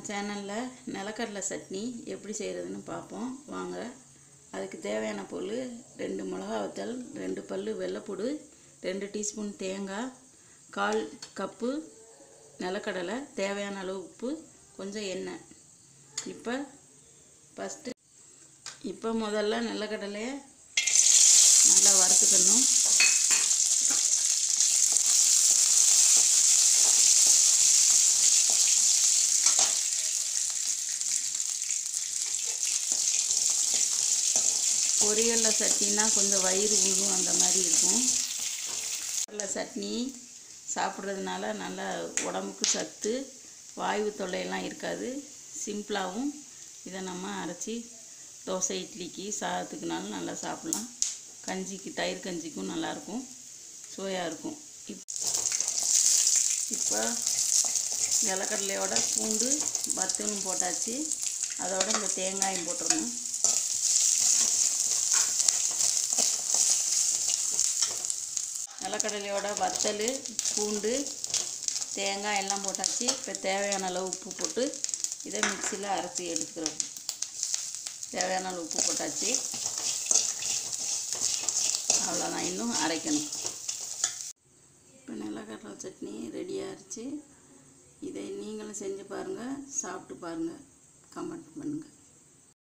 சேனலில் நிலக்கடலை சட்னி எப்படி செய்கிறதுன்னு பார்ப்போம் வாங்க அதுக்கு தேவையான பொருள் ரெண்டு மிளகா வத்தல் ரெண்டு பல் வெள்ளைப்பூடு ரெண்டு டீஸ்பூன் தேங்காய் கால் கப்பு நிலக்கடலை தேவையான அளவு உப்பு கொஞ்சம் எண்ணெய் இப்போ ஃபஸ்ட்டு இப்போ முதல்ல நிலக்கடலையை நல்லா வறுத்துக்கணும் பொரியல்ல சட்னினா கொஞ்சம் வயிறு உழுவும் அந்த மாதிரி இருக்கும் கடலை சட்னி சாப்பிட்றதுனால நல்லா உடம்புக்கு சத்து வாய்வு தொல்லையெல்லாம் இருக்காது சிம்பிளாகவும் இதை நம்ம அரைச்சி தோசை இட்லிக்கு சாதத்துக்குனாலும் நல்லா சாப்பிட்லாம் கஞ்சிக்கு தயிர் கஞ்சிக்கும் நல்லாயிருக்கும் சுவையாக இருக்கும் இப் இப்போ நிலக்கடலையோட பூண்டு வத்தலும் போட்டாச்சு அதோட இந்த தேங்காயும் போட்டுடணும் நிலக்கடலையோட வத்தல் பூண்டு தேங்காய் எல்லாம் போட்டாச்சு இப்போ தேவையான அளவு உப்பு போட்டு இதை மிக்சியில் அரைச்சி எடுத்துக்கிறோம் தேவையான அளவு உப்பு போட்டாச்சு அவ்வளோதான் இன்னும் அரைக்கணும் இப்போ நிலக்கடலை சட்னி ரெடியாக ஆயிடுச்சு இதை நீங்களும் செஞ்சு பாருங்கள் சாப்பிட்டு பாருங்கள் கமெண்ட் பண்ணுங்கள்